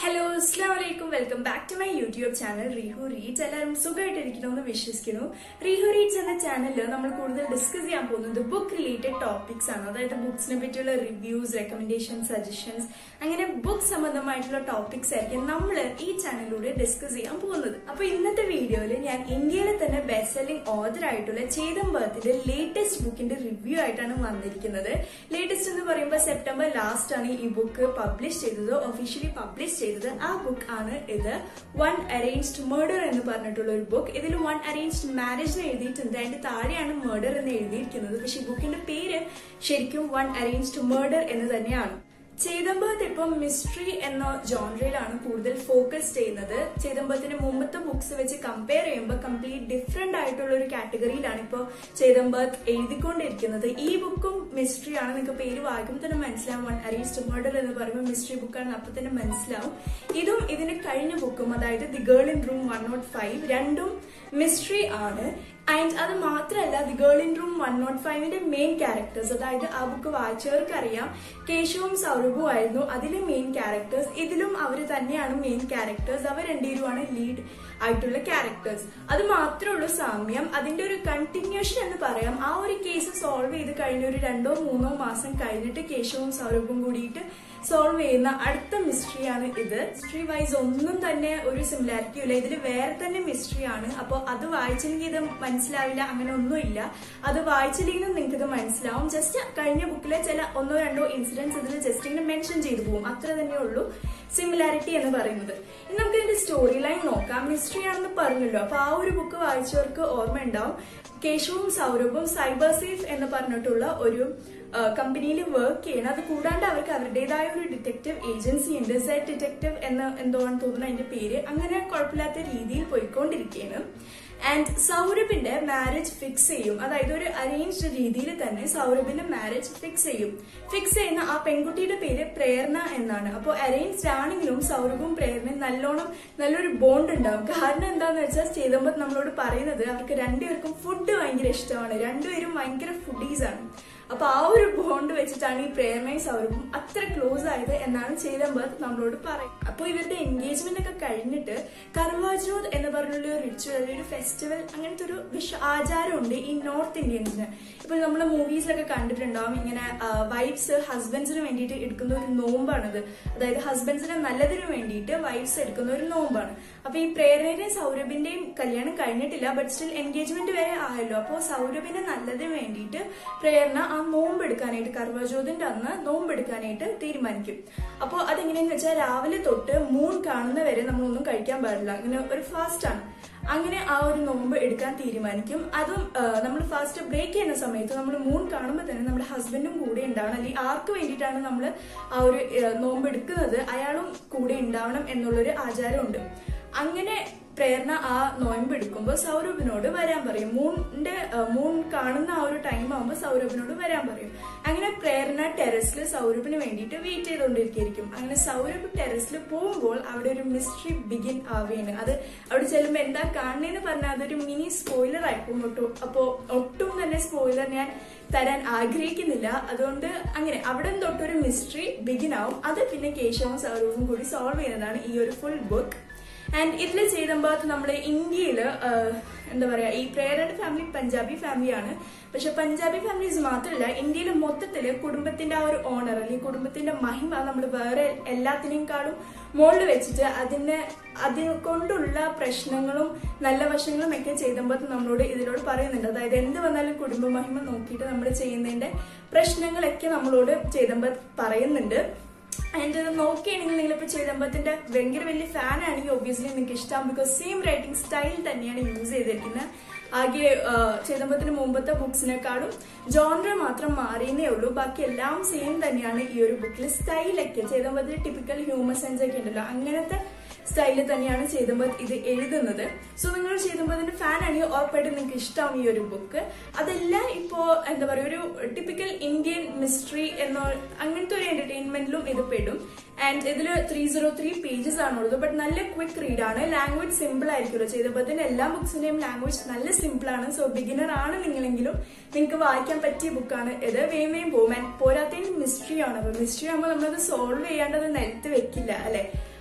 hello അസ്സാം വലൈക്കും welcome back to my YouTube channel Rehu Reads എല്ലാവരും സുഖമായിട്ടിരിക്കണമെന്ന് വിശ്വസിക്കുന്നു റീഹു റീഡ്സ് എന്ന ചാനലിൽ നമ്മൾ കൂടുതൽ ഡിസ്കസ് ചെയ്യാൻ പോകുന്നത് ബുക്ക് റിലേറ്റഡ് ടോപ്പിക്സ് ആണ് അതായത് ബുക്സിനെ പറ്റിയുള്ള റിവ്യൂസ് റെക്കമെൻഡേഷൻ സജഷൻസ് അങ്ങനെ ബുക്ക് സംബന്ധമായിട്ടുള്ള ടോപ്പിക്സ് ആയിരിക്കും നമ്മൾ ഈ ചാനലിലൂടെ ഡിസ്കസ് ചെയ്യാൻ പോകുന്നത് അപ്പൊ ഇന്നത്തെ വീഡിയോയിൽ ഞാൻ ഇന്ത്യയിലെ തന്നെ ബെസ്റ്റ് സെല്ലിംഗ് ഓതർ ആയിട്ടുള്ള ചേതംബർത്തിന്റെ ലേറ്റസ്റ്റ് ബുക്കിന്റെ റിവ്യൂ ആയിട്ടാണ് വന്നിരിക്കുന്നത് ലേറ്റസ്റ്റ് എന്ന് പറയുമ്പോൾ സെപ്റ്റംബർ ലാസ്റ്റ് ആണ് ഈ ബുക്ക് പബ്ലിഷ് ചെയ്തത് ഒഫീഷ്യലി പബ്ലിഷ് ചെയ്തത് ആ ബുക്ക് ആണ് ഇത് വൺ അറേഞ്ച്ഡ് മർഡർ എന്ന് പറഞ്ഞിട്ടുള്ള ഒരു ബുക്ക് ഇതിൽ വൺ അറേഞ്ച്ഡ് മാരേജ് എന്ന് എഴുതിയിട്ടുണ്ട് അതിന്റെ താഴെയാണ് മർഡർ എന്ന് എഴുതിയിരിക്കുന്നത് പക്ഷെ ഈ ബുക്കിന്റെ പേര് ശരിക്കും വൺ അറേഞ്ച്ഡ് മർഡർ എന്ന് തന്നെയാണ് ചേതമ്പത്ത് ഇപ്പം മിസ്റ്ററി എന്ന ജോൺറയിലാണ് കൂടുതൽ ഫോക്കസ് ചെയ്യുന്നത് ചേതമ്പത്തിന്റെ മുമ്പത്തെ ബുക്സ് വെച്ച് കമ്പയർ ചെയ്യുമ്പോൾ കംപ്ലീറ്റ് ഡിഫറെന്റ് ആയിട്ടുള്ള ഒരു കാറ്റഗറിയിലാണ് ഇപ്പോൾ ചേതമ്പത്ത് എഴുതിക്കൊണ്ടിരിക്കുന്നത് ഈ ബുക്കും മിസ്റ്ററി ആണ് നിങ്ങൾക്ക് പേര് വായിക്കുമ്പോൾ തന്നെ മനസ്സിലാവും വൺ അറേസ്റ്റ് മർഡർ എന്ന് പറയുമ്പോൾ മിസ്റ്ററി ബുക്കാണ് അപ്പൊ തന്നെ മനസ്സിലാവും ഇതും ഇതിന് കഴിഞ്ഞ ബുക്കും അതായത് the girl in room one nought five രണ്ടും മിസ്റ്ററി ആണ് ആൻഡ് അത് മാത്രമല്ല the girl in room one nought ഫൈവിന്റെ മെയിൻ ക്യാരക്ടേഴ്സ് അതായത് ആ ബുക്ക് വായിച്ചവർക്ക് അറിയാം കേശവും സൗരഭും ആയിരുന്നു അതിലെ മെയിൻ ക്യാരക്ടേഴ്സ് ഇതിലും അവർ തന്നെയാണ് മെയിൻ ക്യാരക്ടേഴ്സ് അവർ രണ്ടുപേരുമാണ് ലീഡ് ആയിട്ടുള്ള ക്യാരക്ടേഴ്സ് അത് മാത്രമേ ഉള്ളൂ സാമ്യം അതിന്റെ ഒരു കണ്ടിന്യൂഷൻ എന്ന് പറയാം ആ ഒരു കേസ് സോൾവ് ചെയ്ത് കഴിഞ്ഞ ഒരു രണ്ടോ മൂന്നോ മാസം കഴിഞ്ഞിട്ട് കേശവും സൗരഭും കൂടിയിട്ട് സോൾവ് ചെയ്യുന്ന അടുത്ത മിസ്റ്ററിയാണ് ഇത് മിസ്റ്ററി വൈസ് ഒന്നും തന്നെ ഒരു സിമിലാരിറ്റി ഇല്ല ഇതിൽ വേറെ തന്നെ മിസ്റ്ററി ആണ് അപ്പോൾ അത് വായിച്ചെങ്കിൽ ഇത് മനസ്സിലാവില്ല അങ്ങനെ ഒന്നുമില്ല അത് വായിച്ചില്ലെങ്കിൽ നിങ്ങൾക്ക് ഇത് മനസ്സിലാവും ജസ്റ്റ് കഴിഞ്ഞ ബുക്കിലെ ചില ഒന്നോ രണ്ടോ ഇൻസിഡൻസ് ഇതിൽ ജസ്റ്റ് ഇങ്ങനെ മെൻഷൻ ചെയ്തു പോകും അത്ര തന്നെ ഉള്ളൂ സിമിലാരിറ്റി എന്ന് പറയുന്നത് ഇനി നമുക്ക് ഇതിന്റെ സ്റ്റോറി ലൈൻ നോക്കാം മിസ്റ്ററി ആണെന്ന് പറഞ്ഞല്ലോ അപ്പൊ ആ ഒരു ബുക്ക് വായിച്ചവർക്ക് ഓർമ്മ ഉണ്ടാവും കേശവും സൗരഭും സൈബർ സേഫ് എന്ന് പറഞ്ഞിട്ടുള്ള ഒരു കമ്പനിയിൽ വർക്ക് ചെയ്യണം അത് കൂടാണ്ട് അവർക്ക് അവരുടേതായ ഒരു ഡിറ്റക്റ്റീവ് ഏജൻസി ഉണ്ട് സെറ്റ് ഡിറ്റക്റ്റീവ് എന്ന് എന്തോ ആണ് തോന്നുന്നു അതിന്റെ പേര് അങ്ങനെ കുഴപ്പമില്ലാത്ത രീതിയിൽ പോയിക്കൊണ്ടിരിക്കുകയാണ് ആൻഡ് സൗരഭിന്റെ മാരേജ് ഫിക്സ് ചെയ്യും അതായത് ഒരു അറേഞ്ച്ഡ് രീതിയിൽ തന്നെ സൗരഭിന്റെ മാരേജ് ഫിക്സ് ചെയ്യും ഫിക്സ് ചെയ്യുന്ന ആ പെൺകുട്ടിയുടെ പേര് പ്രേരണ എന്നാണ് അപ്പോൾ അറേഞ്ച്ഡ് ആണെങ്കിലും സൗരഭും പ്രേരണയും നല്ലോണം നല്ലൊരു ബോണ്ട് ഉണ്ടാവും കാരണം എന്താന്ന് വെച്ചാൽ ചെയ്തമ്പോൾ നമ്മളോട് പറയുന്നത് അവർക്ക് രണ്ടുപേർക്കും ഫുഡ് ഭയങ്കര ഇഷ്ടമാണ് രണ്ടുപേരും ഭയങ്കര ഫുഡീസ് ആണ് അപ്പൊ ആ ഒരു ബോണ്ട് വെച്ചിട്ടാണ് ഈ പ്രേരണയും സൗരഭും അത്ര ക്ലോസ് ആയത് എന്നാണ് ചേതമ്പർ നമ്മളോട് പറയുന്നത് അപ്പോൾ ഇവരുടെ എൻഗേജ്മെന്റ് ഒക്കെ കഴിഞ്ഞിട്ട് കർവാജോത് എന്ന് പറഞ്ഞുള്ള ഒരു റിച്വൽ അല്ലെങ്കിൽ ഒരു ഫെസ്റ്റിവൽ അങ്ങനത്തെ ഒരു വിഷ ആചാരമുണ്ട് ഈ നോർത്ത് ഇന്ത്യൻസിന് ഇപ്പൊ നമ്മൾ മൂവീസിലൊക്കെ കണ്ടിട്ടുണ്ടാവും ഇങ്ങനെ വൈഫ്സ് ഹസ്ബൻഡ്സിന് വേണ്ടിയിട്ട് എടുക്കുന്ന ഒരു നോമ്പാണിത് അതായത് ഹസ്ബൻഡ്സിന് നല്ലതിന് വേണ്ടിയിട്ട് വൈഫ്സ് എടുക്കുന്ന ഒരു നോമ്പാണ് അപ്പൊ ഈ പ്രേരണയുടെയും സൗരഭിന്റെയും കല്യാണം കഴിഞ്ഞിട്ടില്ല ബട്ട് സ്റ്റിൽ എൻഗേജ്മെന്റ് വരെ ആയല്ലോ അപ്പോൾ സൗരഭിന് നല്ലതിന് വേണ്ടിയിട്ട് പ്രേരണ ആ നോമ്പ് എടുക്കാനായിട്ട് കർവജോതിന്റെ അന്ന് നോമ്പ് എടുക്കാനായിട്ട് തീരുമാനിക്കും അപ്പോൾ അതെങ്ങനെയെന്ന് വെച്ചാൽ രാവിലെ തൊട്ട് മൂൺ കാണുന്ന വരെ നമ്മളൊന്നും കഴിക്കാൻ പാടില്ല അങ്ങനെ ഒരു ഫാസ്റ്റ് ആണ് അങ്ങനെ ആ ഒരു നോമ്പ് എടുക്കാൻ തീരുമാനിക്കും അതും നമ്മൾ ഫാസ്റ്റ് ബ്രേക്ക് ചെയ്യുന്ന സമയത്ത് നമ്മൾ മൂൺ കാണുമ്പോൾ തന്നെ നമ്മുടെ ഹസ്ബൻഡും കൂടെ ഉണ്ടാവണം അല്ലെങ്കിൽ ആർക്ക് വേണ്ടിയിട്ടാണ് നമ്മൾ ആ ഒരു നോമ്പ് എടുക്കുന്നത് അയാളും കൂടെ ഉണ്ടാവണം എന്നുള്ളൊരു ആചാരമുണ്ട് അങ്ങനെ പ്രേരണ ആ നോയമ്പ് എടുക്കുമ്പോൾ സൗരഭിനോട് വരാൻ പറയും മൂണിന്റെ മൂൺ കാണുന്ന ആ ഒരു ടൈം ആകുമ്പോൾ സൗരഭിനോട് വരാൻ പറയും അങ്ങനെ പ്രേരണ ടെറസിൽ സൗരഭിന് വേണ്ടിയിട്ട് വെയിറ്റ് ചെയ്തുകൊണ്ടിരിക്കും അങ്ങനെ സൗരഭ് ടെറസിൽ പോകുമ്പോൾ അവിടെ ഒരു മിസ്റ്ററി ബിഗിൻ ആവുകയാണ് അത് അവിടെ ചെല്ലുമ്പോൾ എന്താ കാണുന്നതെന്ന് പറഞ്ഞാൽ അതൊരു മിനി സ്പോയിലർ ആയിപ്പോകും ഒട്ടും അപ്പോൾ ഒട്ടും തന്നെ സ്പോയിലർ ഞാൻ തരാൻ ആഗ്രഹിക്കുന്നില്ല അതുകൊണ്ട് അങ്ങനെ അവിടെ തൊട്ടൊരു മിസ്റ്ററി ബിഗിൻ ആവും അത് പിന്നെ കേശവും സൗരവും കൂടി സോൾവ് ചെയ്യുന്നതാണ് ഈ ഒരു ഫുൾ ബുക്ക് ആൻഡ് ഇതിൽ ചെയ്യുമ്പോൾ നമ്മുടെ ഇന്ത്യയിൽ എന്താ പറയാ ഈ പ്രേരണ ഫാമിലി പഞ്ചാബി ഫാമിലിയാണ് പക്ഷെ പഞ്ചാബി ഫാമിലീസ് മാത്രമല്ല ഇന്ത്യയിൽ മൊത്തത്തിൽ കുടുംബത്തിന്റെ ആ ഒരു ഓണർ അല്ലെങ്കിൽ കുടുംബത്തിന്റെ മഹിമ നമ്മൾ വേറെ എല്ലാത്തിനേക്കാളും മുകളിൽ വെച്ചിട്ട് അതിനെ അതിനെ കൊണ്ടുള്ള പ്രശ്നങ്ങളും നല്ല വശങ്ങളും ഒക്കെ ചെയ്തപ്പോൾ നമ്മളോട് ഇതിനോട് പറയുന്നുണ്ട് അതായത് എന്ത് വന്നാലും കുടുംബ മഹിമ നോക്കിയിട്ട് നമ്മൾ ചെയ്യുന്നതിന്റെ പ്രശ്നങ്ങളൊക്കെ നമ്മളോട് ചെയ്തമ്പോൾ പറയുന്നുണ്ട് ആൻഡ് ഇത് നോക്കുകയാണെങ്കിൽ നിങ്ങളിപ്പോൾ ചേതമ്പത്തിന്റെ ഭയങ്കര വലിയ ഫാൻ ആണെങ്കിൽ ഒബ്വിയസ്ലി നിങ്ങൾക്ക് ഇഷ്ടമാകും ബിക്കോസ് സെയിം റൈറ്റിംഗ് സ്റ്റൈൽ തന്നെയാണ് യൂസ് ചെയ്തിരിക്കുന്നത് ആകെ ചേതമ്പത്തിന് മുമ്പത്തെ ബുക്സിനെക്കാളും ജോൺറ മാത്രം മാറിയേ ഉള്ളൂ ബാക്കി എല്ലാം സെയിം തന്നെയാണ് ഈ ഒരു ബുക്കിൽ സ്റ്റൈലൊക്കെ ചേതമ്പത്തിന് ടിപ്പിക്കൽ ഹ്യൂമർ സെൻസ് ഒക്കെ ഉണ്ടല്ലോ അങ്ങനത്തെ സ്റ്റൈലിൽ തന്നെയാണ് ചേതമ്പത് ഇത് എഴുതുന്നത് സോ നിങ്ങൾ ചേതമ്പതിന്റെ ഫാൻ ആണെങ്കിൽ ഉറപ്പായിട്ടും നിങ്ങൾക്ക് ഇഷ്ടമാവും ഈ ഒരു ബുക്ക് അതല്ല ഇപ്പോ എന്താ പറയുക ഒരു ടിപ്പിക്കൽ ഇന്ത്യൻ മിസ്റ്ററി എന്നോ അങ്ങനത്തെ ഒരു എന്റർടൈൻമെന്റിലും ഇത് പെടും ആൻഡ് ഇതിൽ ത്രീ സീറോ ത്രീ പേജസ് ആണുള്ളത് ബട്ട് നല്ല ക്വിക്ക് റീഡ് ആണ് ലാംഗ്വേജ് സിമ്പിൾ ആയിരിക്കുമല്ലോ ചെയ്തപ്പത്തിന് എല്ലാ ബുക്സിന്റെയും ലാംഗ്വേജ് നല്ല സിമ്പിൾ ആണ് സോ ബിഗിനർ ആണ് നിങ്ങളെങ്കിലും നിങ്ങൾക്ക് വായിക്കാൻ പറ്റിയ ബുക്കാണ് ഇത് വേം വേം പോകും ആൻഡ് പോരാത്തതിന് മിസ്റ്ററി ആണ് അപ്പൊ മിസ്റ്ററി ആകുമ്പോൾ നമ്മളത് സോൾവ് ചെയ്യാണ്ട് അത് നിലത്ത് വെക്കില്ല അല്ലെ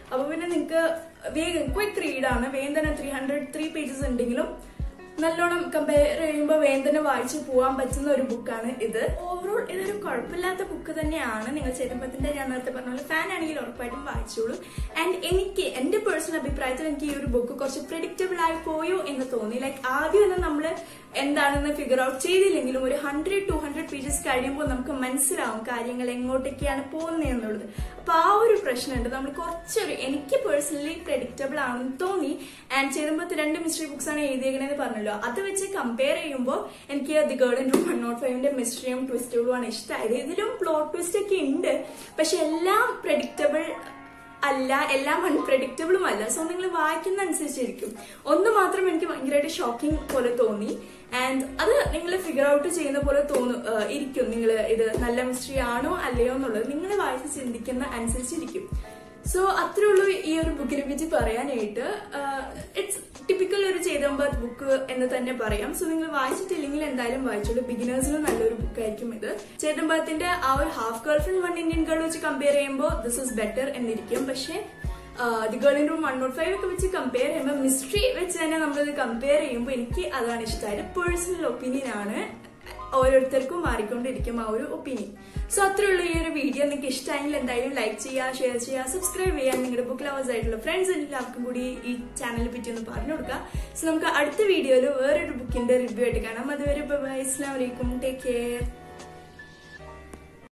അപ്പൊ പിന്നെ നിങ്ങൾക്ക് വേഗം ക്വിക്ക് റീഡാണ് വേഗം തന്നെ ത്രീ ഹൺഡ്രഡ് ത്രീ പേജസ് ഉണ്ടെങ്കിലും നല്ലോണം കമ്പയർ ചെയ്യുമ്പോൾ വേഗം തന്നെ വായിച്ചു പോകാൻ പറ്റുന്ന ഒരു ബുക്കാണ് ഇത് ഓവറോൾ ഇതൊരു കുഴപ്പമില്ലാത്ത ബുക്ക് തന്നെയാണ് നിങ്ങൾ ചേതമ്പത്തിന്റെ ഞാൻ നേരത്തെ പറഞ്ഞ പോലെ ഫാൻ ആണെങ്കിൽ ഉറപ്പായിട്ടും വായിച്ചോളൂ ആൻഡ് എനിക്ക് എന്റെ പേഴ്സണൽ അഭിപ്രായത്തിൽ എനിക്ക് ഈ ഒരു ബുക്ക് കുറച്ച് പ്രെഡിക്റ്റബിൾ ആയി പോയോ എന്ന് തോന്നി ലൈക്ക് ആദ്യം ഒന്നും നമ്മൾ എന്താണെന്ന് ഫിഗർ ഔട്ട് ചെയ്തില്ലെങ്കിലും ഒരു ഹൺഡ്രഡ് ടു ഹൺഡ്രഡ് പേജസ് കഴിയുമ്പോൾ നമുക്ക് മനസ്സിലാവും കാര്യങ്ങൾ എങ്ങോട്ടൊക്കെയാണ് പോകുന്നത് എന്നുള്ളത് അപ്പൊ ആ ഒരു പ്രശ്നമുണ്ട് നമ്മൾ കുറച്ചൊരു എനിക്ക് പേഴ്സണലി പ്രെഡിക്റ്റബിൾ ആണെന്ന് തോന്നി ആൻഡ് ചേരുമ്പോൾ രണ്ട് മിസ്റ്ററി ബുക്സ് ആണ് എഴുതിയേക്കണെന്ന് പറഞ്ഞല്ലോ അത് വെച്ച് കമ്പയർ ചെയ്യുമ്പോൾ എനിക്ക് the girl in room one nought ഫൈവിന്റെ മിസ്റ്ററിയും ട്വിസ്റ്റുകളും ആണ് ഇഷ്ടമായത് ഇതിലും പ്ലോട്ട് ട്വിസ്റ്റ് ഒക്കെ ഉണ്ട് പക്ഷെ എല്ലാം പ്രെഡിക്റ്റബിൾ അല്ല എല്ലാം അൺപ്രഡിക്റ്റബിളും അല്ല സോ നിങ്ങൾ വായിക്കുന്ന അനുസരിച്ചിരിക്കും ഒന്ന് മാത്രം എനിക്ക് ഭയങ്കരമായിട്ട് ഷോക്കിംഗ് പോലെ തോന്നി ആൻഡ് അത് നിങ്ങൾ ഫിഗർ ഔട്ട് ചെയ്യുന്ന പോലെ തോന്നും ഏഹ് ഇരിക്കും നിങ്ങൾ ഇത് നല്ല മിസ്റ്ററി ആണോ അല്ലയോ എന്നുള്ളത് നിങ്ങൾ വായിച്ച് ചിന്തിക്കുന്ന അനുസരിച്ചിരിക്കും സോ അത്രേ ഉള്ളൂ ഈ ഒരു ബുക്കിനെ പറ്റി പറയാനായിട്ട് ഇറ്റ്സ് ടിപ്പിക്കൽ ഒരു ചേതമ്പത് ബുക്ക് എന്ന് തന്നെ പറയാം സോ നിങ്ങൾ വായിച്ചിട്ടില്ലെങ്കിൽ എന്തായാലും വായിച്ചോളൂ ബിഗിനേഴ്സിന് നല്ലൊരു ബുക്കായിരിക്കും ഇത് ചേതമ്പത്തിന്റെ ആ ഒരു half girlfriend one Indian girl വെച്ച് കമ്പയർ ചെയ്യുമ്പോൾ ദിസ് ഇസ് ബെറ്റർ എന്നിരിക്കും പക്ഷേ the girl in room one nought five ഒക്കെ വെച്ച് കമ്പയർ ചെയ്യുമ്പോൾ മിസ്റ്ററി വെച്ച് തന്നെ നമ്മളിത് കമ്പയർ ചെയ്യുമ്പോൾ എനിക്ക് അതാണ് ഇഷ്ടമായത് പേഴ്സണൽ ഒപ്പീനിയൻ ആണ് ഓരോരുത്തർക്കും മാറിക്കൊണ്ടിരിക്കും ആ ഒരു ഒപ്പീനിയൻ സോ അത്രയുള്ള ഈ ഒരു വീഡിയോ നിങ്ങൾക്ക് ഇഷ്ടമായെങ്കിൽ എന്തായാലും ലൈക്ക് ചെയ്യുക ഷെയർ ചെയ്യുക സബ്സ്ക്രൈബ് ചെയ്യുക നിങ്ങളുടെ ബുക്ക് ലവേഴ്സ് ആയിട്ടുള്ള ഫ്രണ്ട്സ് എല്ലാവർക്കും കൂടി ഈ ചാനലിനെ പറ്റി ഒന്ന് പറഞ്ഞു കൊടുക്കുക സോ നമുക്ക് അടുത്ത വീഡിയോയിൽ വേറൊരു ബുക്കിന്റെ റിവ്യൂ ആയിട്ട് കാണാം അതുവരെ ബൈ അസ്ലാം വലൈക്കും ടേക്ക് കെയർ